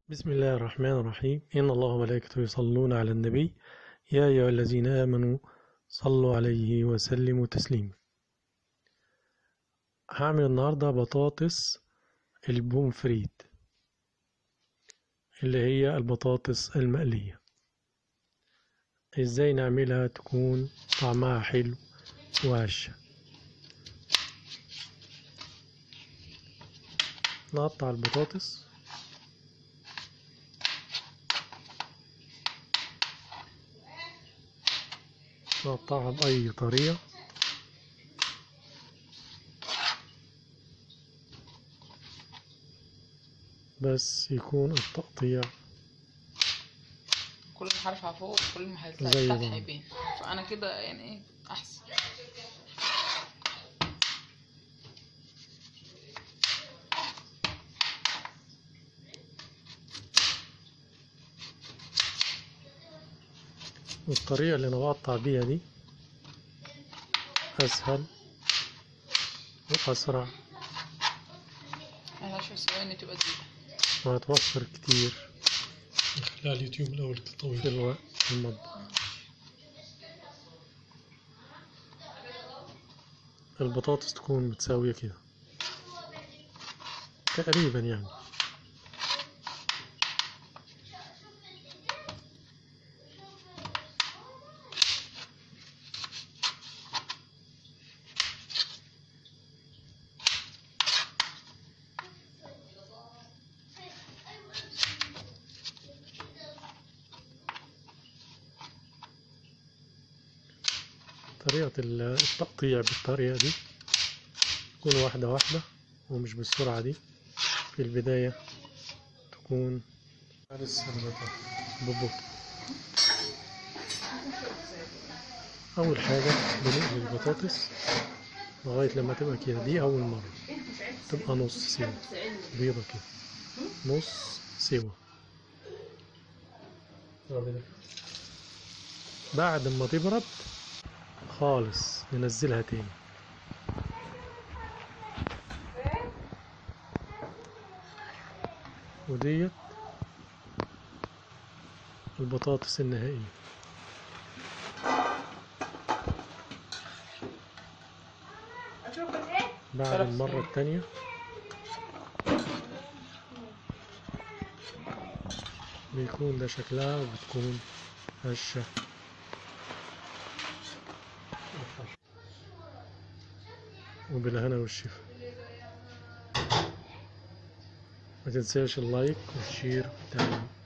بسم الله الرحمن الرحيم إن الله وملائكته يصلون على النبي يا أيها الذين آمنوا صلوا عليه وسلموا تسليما هعمل النهاردة بطاطس البومفريت اللي هي البطاطس المقلية ازاي نعملها تكون طعمها حلو وهشة نقطع البطاطس نقطعها بأي طريقة بس يكون التقطيع كل ما هرفع فوق كل ما هيطلع زي الفتح بعض. يبان فانا كده يعني ايه احسن والطريقة اللي أنا بقطع بيها دي أسهل وأسرع على عشر ثواني تبقى دقيقة وهتوفر كتير خلال اليوتيوب الأول تطويل في الوقت في المطبخ البطاطس تكون متساوية كده تقريبا يعني طريقة التقطيع بالطريقة دي تكون واحدة واحدة ومش بالسرعة دي في البداية تكون لسه ببطء أول حاجة بنقلي البطاطس لغاية لما تبقى كده دي أول مرة تبقى نص سوا بيضة كده نص سوا بعد ما تبرد خالص ننزلها تاني وديت البطاطس النهائية بعد المرة التانية بيكون ده شكلها وبتكون هشة وبالهنا والشفا ما تنساش اللايك والشير والتعليق